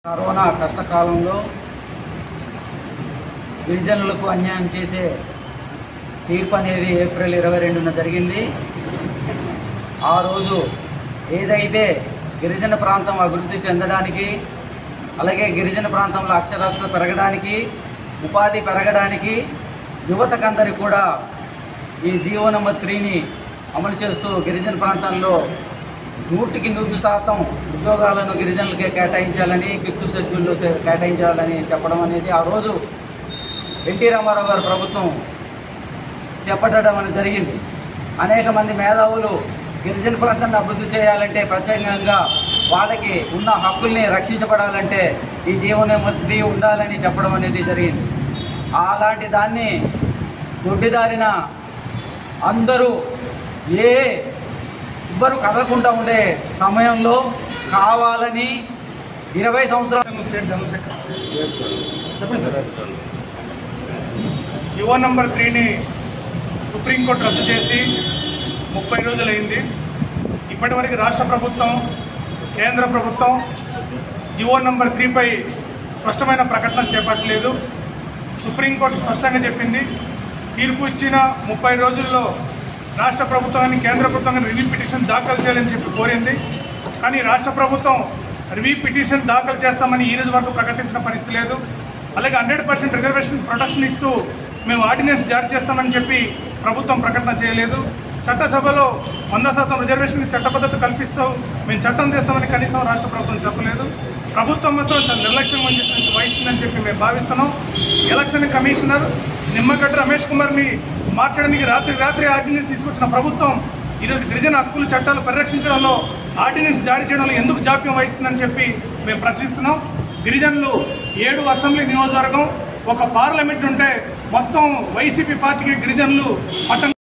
corona కష్టకాలంలో గిరిజనులకు అన్యాయం చేసే తీర్పు అనేది ఏప్రిల్ ఇరవై రెండున జరిగింది ఆ రోజు ఏదైతే గిరిజన ప్రాంతం అభివృద్ధి చెందడానికి అలాగే గిరిజన ప్రాంతంలో అక్షరాస్యత పెరగడానికి ఉపాధి పెరగడానికి యువతకందరికి కూడా ఈ జీవో నెంబర్ త్రీని అమలు చేస్తూ గిరిజన ప్రాంతాల్లో నూటికి నూరు శాతం ఉద్యోగాలను గిరిజనులకే కేటాయించాలని ఫిఫ్త్ షెడ్యూల్లో కేటాయించాలని చెప్పడం అనేది ఆ రోజు ఎన్టీ రామారావు గారి ప్రభుత్వం చేపట్టడం అనేది జరిగింది అనేక మంది మేధావులు గిరిజన ప్రాంతాన్ని అభివృద్ధి చేయాలంటే ప్రత్యేకంగా వాళ్ళకి ఉన్న హక్కుల్ని రక్షించబడాలంటే ఈ జీవనోమతి ఉండాలని చెప్పడం అనేది జరిగింది అలాంటి దాన్ని దొడ్డిదారిన అందరూ ఏ ఎవ్వరు కదలకుండా ఉండే సమయంలో కావాలని ఇరవై సంవత్సరాలు స్టేట్ జనరల్ సెక్రటరీ చెప్పండి సార్ జివో నంబర్ త్రీని సుప్రీంకోర్టు రద్దు చేసి ముప్పై రోజులైంది ఇప్పటివరకు రాష్ట్ర ప్రభుత్వం కేంద్ర ప్రభుత్వం జివో నంబర్ త్రీపై స్పష్టమైన ప్రకటన చేపట్టలేదు సుప్రీంకోర్టు స్పష్టంగా చెప్పింది తీర్పు ఇచ్చిన ముప్పై రోజుల్లో రాష్ట్ర ప్రభుత్వాన్ని కేంద్ర ప్రభుత్వాన్ని రివ్యూ పిటిషన్ దాఖలు చేయాలని చెప్పి కోరింది కానీ రాష్ట్ర ప్రభుత్వం రివ్యూ పిటిషన్ దాఖలు చేస్తామని ఈ రోజు వరకు ప్రకటించిన పరిస్థితి లేదు అలాగే హండ్రెడ్ పర్సెంట్ రిజర్వేషన్ ప్రొటెక్షన్ ఇస్తూ మేము ఆర్డినెన్స్ జారీ చేస్తామని చెప్పి ప్రభుత్వం ప్రకటన చేయలేదు చట్టసభలో వంద శాతం రిజర్వేషన్ చట్టబద్ధత కల్పిస్తూ మేము చట్టం తెస్తామని కనీసం రాష్ట్ర ప్రభుత్వం చెప్పలేదు ప్రభుత్వం మాత్రం చాలా నిర్లక్ష్యం వహిస్తుంది- వహిస్తుందని చెప్పి మేము భావిస్తున్నాం ఎలక్షన్ కమిషనర్ నిమ్మగడ్డ రమేష్ కుమార్ని మార్చడానికి రాత్రి రాత్రి ఆర్డినెన్స్ తీసుకొచ్చిన ప్రభుత్వం ఈరోజు గిరిజన హక్కులు చట్టాలు పరిరక్షించడంలో ఆర్డినెన్స్ జారీ చేయడంలో ఎందుకు జాప్యం వహిస్తుందని చెప్పి మేము ప్రశ్నిస్తున్నాం గిరిజనులు ఏడు అసెంబ్లీ నియోజకవర్గం ఒక పార్లమెంట్ ఉంటే మొత్తం వైసీపీ పార్టీకి గిరిజనులు పట్టం